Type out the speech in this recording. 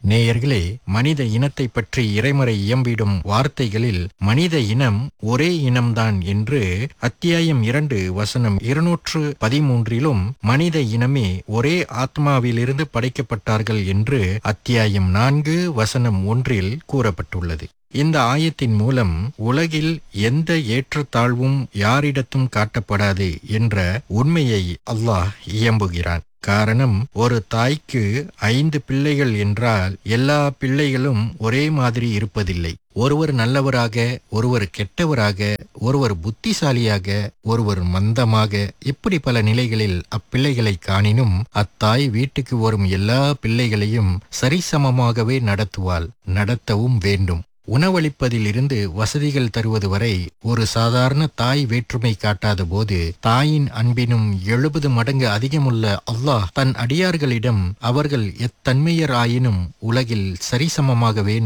நேயர்களே மனித இனத்தை பற்றி இறைமறை இயம்பிடும் வார்த்தைகளில் மனித இனம் ஒரே இனம்தான் என்று அத்தியாயம் இரண்டு வசனம் இருநூற்று பதிமூன்றிலும் மனித இனமே ஒரே ஆத்மாவிலிருந்து படைக்கப்பட்டார்கள் என்று அத்தியாயம் நான்கு வசனம் ஒன்றில் கூறப்பட்டுள்ளது இந்த ஆயத்தின் மூலம் உலகில் எந்த ஏற்றத்தாழ்வும் யாரிடத்தும் காட்டப்படாது என்ற உண்மையை அல்லாஹ் இயம்புகிறான் காரணம் ஒரு தாய்க்கு ஐந்து பிள்ளைகள் என்றால் எல்லா பிள்ளைகளும் ஒரே மாதிரி இருப்பதில்லை ஒருவர் நல்லவராக ஒருவர் கெட்டவராக ஒருவர் புத்திசாலியாக ஒருவர் மந்தமாக இப்படி பல நிலைகளில் அப்பிள்ளைகளை காணினும் அத்தாய் வீட்டுக்கு வரும் எல்லா பிள்ளைகளையும் சரிசமமாகவே நடத்துவாள் நடத்தவும் வேண்டும் உணவளிப்பதில் இருந்து வசதிகள் தருவது வரை ஒரு சாதாரண தாய் வேற்றுமை காட்டாத போது தாயின் அன்பினும் எழுபது மடங்கு அதிகமுள்ள அல்லாஹ் தன் அடியார்களிடம் அவர்கள் எத்தன்மையராயினும் உலகில் சரிசமமாகவே